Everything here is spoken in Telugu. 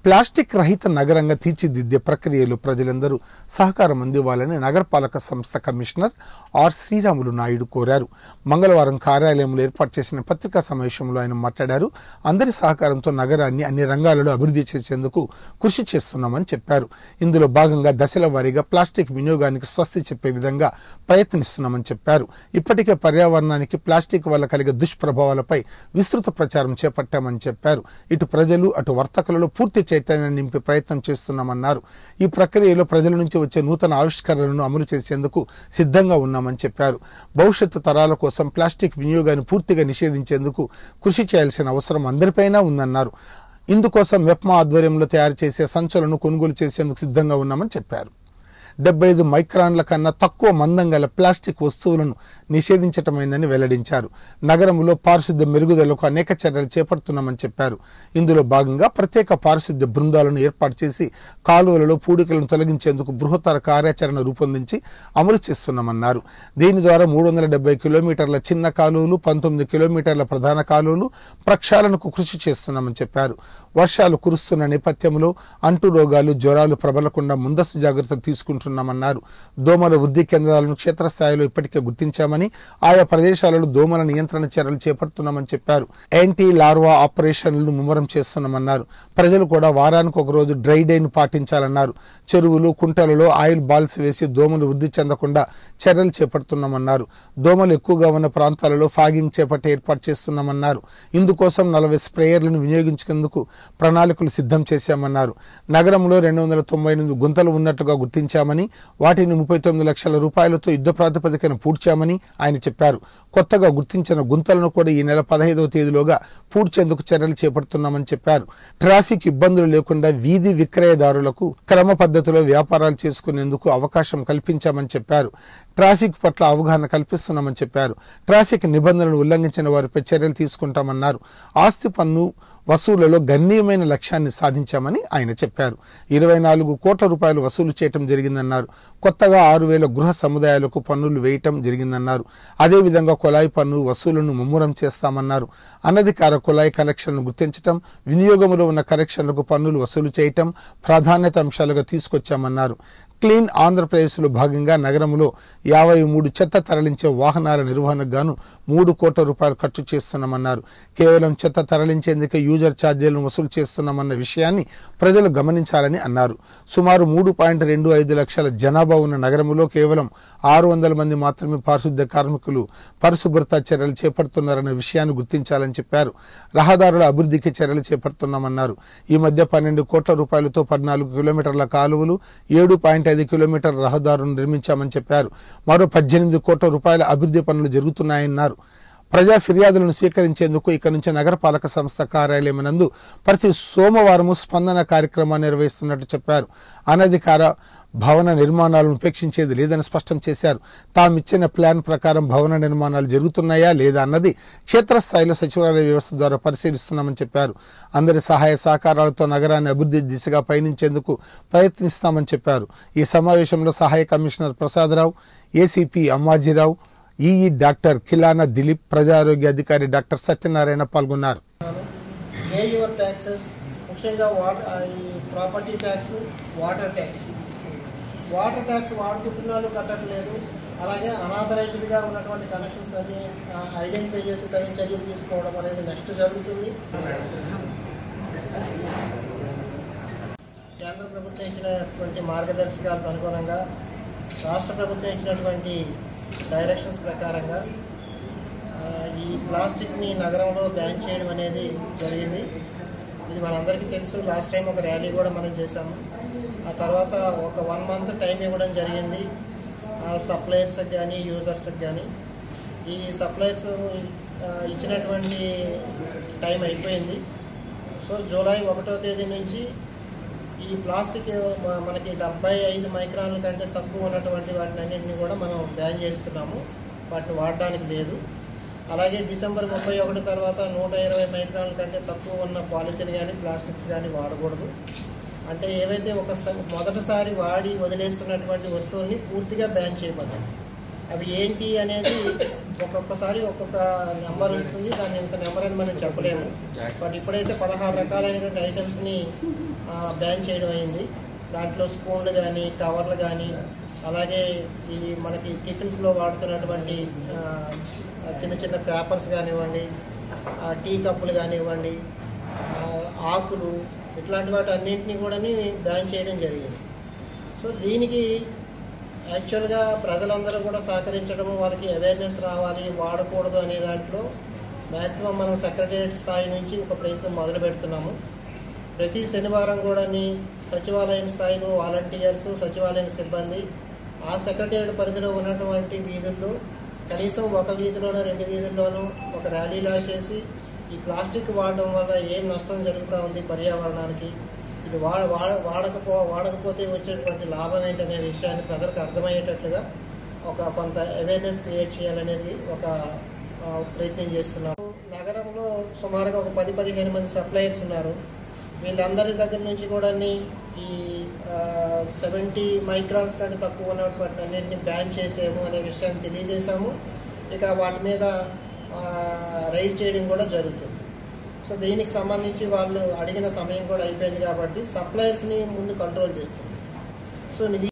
ప్లాస్టిక్ రహిత నగరంగా తీర్చిదిద్దే ప్రక్రియలో ప్రజలందరూ సహకారం అందివ్వాలని నగరపాలక సంస్థ కమిషనర్ ఆర్ శ్రీరాములు నాయుడు కోరారు మంగళవారం కార్యాలయంలో ఏర్పాటు చేసిన పత్రికా సమావేశంలో ఆయన మాట్లాడారు అందరి సహకారంతో నగరాన్ని అన్ని రంగాలలో అభివృద్ధి చేసేందుకు కృషి చేస్తున్నామని చెప్పారు ఇందులో భాగంగా దశల వారీగా ప్లాస్టిక్ వినియోగానికి స్వస్తి చెప్పే విధంగా ప్రయత్నిస్తున్నామని చెప్పారు ఇప్పటికే పర్యావరణానికి ప్లాస్టిక్ వల్ల కలిగే దుష్ప్రభావాలపై విస్తృత ప్రచారం చేపట్టామని చెప్పారు ఇటు ప్రజలు అటు వర్తకులలో పూర్తి చైతన్యం నింపే ప్రయత్నం చేస్తున్నామన్నారు ఈ ప్రక్రియలో ప్రజల నుంచి వచ్చే నూతన ఆవిష్కరణలను అమలు చేసేందుకు సిద్ధంగా ఉన్నామని చెప్పారు భవిష్యత్తు తరాల కోసం ప్లాస్టిక్ వినియోగాన్ని పూర్తిగా నిషేధించేందుకు కృషి చేయాల్సిన అవసరం అందరిపైనా ఉందన్నారు ఇందుకోసం మెప్మా ఆధ్వర్యంలో తయారు చేసే సంచులను కొనుగోలు చేసేందుకు సిద్ధంగా ఉన్నామని చెప్పారు డెబ్బై ఐదు మైక్రాన్ల కన్నా తక్కువ మందం గల ప్లాస్టిక్ వస్తువులను నిషేధించటమైందని వెల్లడించారు నగరంలో పారిశుద్ధ్య మెరుగుదలకు అనేక చర్యలు చేపడుతున్నామని చెప్పారు ఇందులో భాగంగా ప్రత్యేక పారిశుద్ధ్య బృందాలను ఏర్పాటు చేసి కాలువలలో పూడికలను తొలగించేందుకు బృహత్తర కార్యాచరణ రూపొందించి అమలు చేస్తున్నామన్నారు దీని ద్వారా మూడు వందల డెబ్బై కిలోమీటర్ల చిన్న కాలువలు పంతొమ్మిది కిలోమీటర్ల ప్రధాన కాలువలు ప్రక్షాళనకు కృషి చేస్తున్నామని చెప్పారు వర్షాలు కురుస్తున్న నేపథ్యంలో అంటు రోగాలు జ్వరాలు ప్రబలకుండా ముందస్తు జాగ్రత్తలు తీసుకుంటున్నామన్నారు దోమల వృద్ధి కేంద్రాలను క్షేత్రస్థాయిలో ఇప్పటికే గుర్తించామని ఆయా ప్రదేశాలలో దోమల నియంత్రణ చర్యలు చేపడుతున్నామని చెప్పారు యాంటీ లార్వా ఆపరేషన్లను ముమ్మరం చేస్తున్నామన్నారు ప్రజలు కూడా వారానికి ఒక రోజు డ్రై డేను పాటించాలన్నారు చెరువులు కుంటలలో ఆయిల్ బాల్స్ వేసి దోమలు వృద్ధి చెందకుండా చర్యలు చేపడుతున్నామన్నారు దోమలు ఎక్కువగా ఉన్న ప్రాంతాలలో ఫాగింగ్ చేపట్టి ఏర్పాటు చేస్తున్నామన్నారు ఇందుకోసం నలభై స్ప్రేయర్లను వినియోగించేందుకు ప్రణాళికలు సిద్ధం చేశామన్నారు నగరంలో రెండు వందల తొంభై ఎనిమిది గుంతలు ఉన్నట్లుగా గుర్తించామని వాటిని ముప్పై తొమ్మిది లక్షల రూపాయలతో యుద్ధ ప్రాతిపదికన పూడ్చామని ఆయన చెప్పారు కొత్తగా గుర్తించిన గుంతలను కూడా ఈ నెల పదహైదవ తేదీలోగా పూడ్చేందుకు చర్యలు చేపడుతున్నామని చెప్పారు ట్రాఫిక్ ఇబ్బందులు లేకుండా వీధి విక్రయదారులకు క్రమ పద్ధతిలో వ్యాపారాలు చేసుకునేందుకు అవకాశం కల్పించామని చెప్పారు ట్రాఫిక్ పట్ల అవగాహన కల్పిస్తున్నామని చెప్పారు ట్రాఫిక్ నిబంధనలు ఉల్లంఘించిన వారిపై చర్యలు తీసుకుంటామన్నారు ఆస్తి పన్ను వసూళ్లలో గణనీయమైన లక్ష్యాన్ని సాధించామని ఆయన చెప్పారు ఇరవై నాలుగు కోట్ల రూపాయలు వసూలు చేయటం జరిగిందన్నారు కొత్తగా ఆరు వేల గృహ సముదాయాలకు పన్నులు వేయటం జరిగిందన్నారు అదేవిధంగా కుళాయి పన్ను వసూలును ముమ్మరం చేస్తామన్నారు అనధికార కుళాయి కలెక్షన్లను గుర్తించటం వినియోగంలో ఉన్న కలెక్షన్లకు పన్నులు వసూలు చేయటం ప్రాధాన్యత అంశాలుగా తీసుకొచ్చామన్నారు క్లీన్ ఆంధ్రప్రదేశ్లో భాగంగా నగరంలో యాభై మూడు చెత్త తరలించే వాహనాల నిర్వహణకు గాను మూడు కోట్ల రూపాయలు ఖర్చు చేస్తున్నామన్నారు కేవలం చెత్త తరలించేందుకే యూజర్ ఛార్జీలను వసూలు చేస్తున్నామన్న విషయాన్ని ప్రజలు గమనించాలని అన్నారు సుమారు మూడు పాయింట్ రెండు ఐదు లక్షల జనాభా ఉన్న నగరంలో కేవలం ఆరు వందల మంది మాత్రమే పారిశుద్ధ్య కార్మికులు పరిశుభ్రత చర్యలు చేపడుతున్నారన్న విషయాన్ని గుర్తించాలని చెప్పారు రహదారుల అభివృద్ధికి చర్యలు చేపడుతున్నామన్నారు ఈ మధ్య పన్నెండు కోట్ల రూపాయలతో పద్నాలుగు కిలోమీటర్ల కాలువలు ఏడు పాయింట్ ఐదు కిలోమీటర్ల రహదారులను నిర్మించామని చెప్పారు మరో పద్దెనిమిది కోట్ల రూపాయల అభివృద్ధి పనులు జరుగుతున్నాయన్నారు ప్రజా ఫిర్యాదులను స్వీకరించేందుకు ఇక నుంచి నగరపాలక సంస్థ కార్యాలయం నందు ప్రతి సోమవారము స్పందన కార్యక్రమాన్ని నిర్వహిస్తున్నట్టు చెప్పారు అనధికార భవన నిర్మాణాలను ఉపేక్షించేది లేదని స్పష్టం చేశారు తామిచ్చిన ప్లాన్ ప్రకారం భవన నిర్మాణాలు జరుగుతున్నాయా లేదా అన్నది క్షేత్రస్థాయిలో సచివాలయ వ్యవస్థ ద్వారా పరిశీలిస్తున్నామని చెప్పారు అందరి సహాయ సహకారాలతో నగరాన్ని అభివృద్ధి దిశగా పయనించేందుకు ప్రయత్నిస్తామని చెప్పారు ఈ సమావేశంలో సహాయ commissioner Prasadarao ACP Ammajirao EE doctor Kilana Dilip ప్రజారోగ్య అధికారి డాక్టర్ సత్యనారాయణ పాల్గొన్నారు పే యువర్ ట్యాక్సెస్ ముఖ్యంగా వాటర్ ఈ property tax water tax water tax వాడుకుంటున్న వాళ్ళు కట్టట్లేదు అలాగే అనాథరైజ్డ్గా ఉన్నటువంటి కనెక్షన్స్ అన్ని ఐడెంటిఫై చేసి తగిన చర్యలు తీసుకోవడం అనేది నెక్స్ట్ జరుగుతుంది కేంద్ర ప్రభుత్వం ఇచ్చినటువంటి మార్గదర్శకాలకు అనుగుణంగా రాష్ట్ర ప్రభుత్వం ఇచ్చినటువంటి డైరెక్షన్స్ ప్రకారంగా ఆ, ఈ ప్లాస్టిక్ని నగరంలో బ్యాన్ చేయడం అనేది జరిగింది ఇది మనందరికీ తెలుసు లాస్ట్ టైం ఒక ర్యాలీ కూడా మనం చేసాము ఆ తర్వాత ఒక వన్ మంత్ టైం ఇవ్వడం జరిగింది సప్లయర్స్కి కానీ యూజర్స్కి కానీ ఈ సప్లయర్స్ ఇచ్చినటువంటి టైం అయిపోయింది సో జూలై ఒకటో తేదీ నుంచి ఈ ప్లాస్టిక్ మ- మనకి డెబ్బై ఐదు మైక్రాన్ల కంటే తక్కువ ఉన్నటువంటి వాటిని అన్నింటినీ కూడా మనం బ్యాన్ చేస్తున్నాము వాటిని వాడడానికి లేదు అలాగే డిసెంబర్ ముప్పై ఒకటి తర్వాత నూట ఇరవై మైక్రాన్ల కంటే తక్కువ ఉన్న పాలిథిన్ కానీ ప్లాస్టిక్స్ కానీ వాడకూడదు అంటే ఏవైతే ఒక స- మొదటిసారి వాడి వదిలేస్తున్నటువంటి వస్తువుల్ని పూర్తిగా బ్యాన్ చేయబడ్డాయి అవి ఏంటి అనేది ఒక్కొక్కసారి ఒక్కొక్క నెంబర్ వస్తుంది దాన్ని ఇంత నెంబర్ అని మనం చెప్పలేము బట్ ఇప్పుడైతే పదహారు రకాలైనటువంటి ఐటమ్స్ని బ్యాన్ చేయడం అయింది దాంట్లో స్పూన్లు కానీ కవర్లు కానీ అలాగే ఈ మనకి టిఫిన్స్లో వాడుతున్నటువంటి ఆ, చిన్న చిన్న పేపర్స్ కానివ్వండి ఆ, టీ కప్పులు కానివ్వండి ఆ, ఆకులు ఇట్లాంటి వాటి అన్నింటినీ కూడా బ్యాన్ చేయడం జరిగింది సో దీనికి యాక్చువల్గా ప్రజలందరూ కూడా సహకరించడము వాళ్ళకి అవేర్నెస్ రావాలి వాడకూడదు అనే దాంట్లో మ్యాక్సిమం మనం సెక్రటేరియట్ స్థాయి నుంచి ఒక ప్రయత్నం మొదలు పెడుతున్నాము ప్రతి శనివారం కూడా సచివాలయం స్థాయిలో వాలంటీర్స్ సచివాలయం సిబ్బంది ఆ సెక్రటేరియట్ పరిధిలో ఉన్నటువంటి వీధుల్లో కనీసం ఒక వీధిలోనో రెండు వీధుల్లోనూ ఒక ర్యాలీలా చేసి ఈ ప్లాస్టిక్ వాడడం వల్ల ఏం నష్టం జరుగుతూ ఉంది పర్యావరణానికి ఇది వా వా- వాడకపో వాడకపోతే వచ్చేటువంటి లాభం ఏంటనే విషయాన్ని ప్రజలకు అర్థమయ్యేటట్లుగా ఒక కొంత అవేర్నెస్ క్రియేట్ చేయాలనేది ఒక ఆ, ప్రయత్నం చేస్తున్నాము నగరంలో సుమారుగా ఒక పది పదిహేను మంది సప్లయర్స్ ఉన్నారు వీళ్ళందరి దగ్గర నుంచి కూడా ఈ సెవెంటీ మైక్రాన్స్ కంటే తక్కువ ఉన్నటువంటి అన్నింటినీ బ్యాన్ చేసేము అనే విషయాన్ని తెలియజేశాము ఇక వాటి మీద రైడ్ చేయడం కూడా జరుగుతుంది సో దీనికి సంబంధించి వాళ్ళు అడిగిన సమయం కూడా అయిపోయింది కాబట్టి సప్లయర్స్ని ముందు కంట్రోల్ చేస్తుంది సో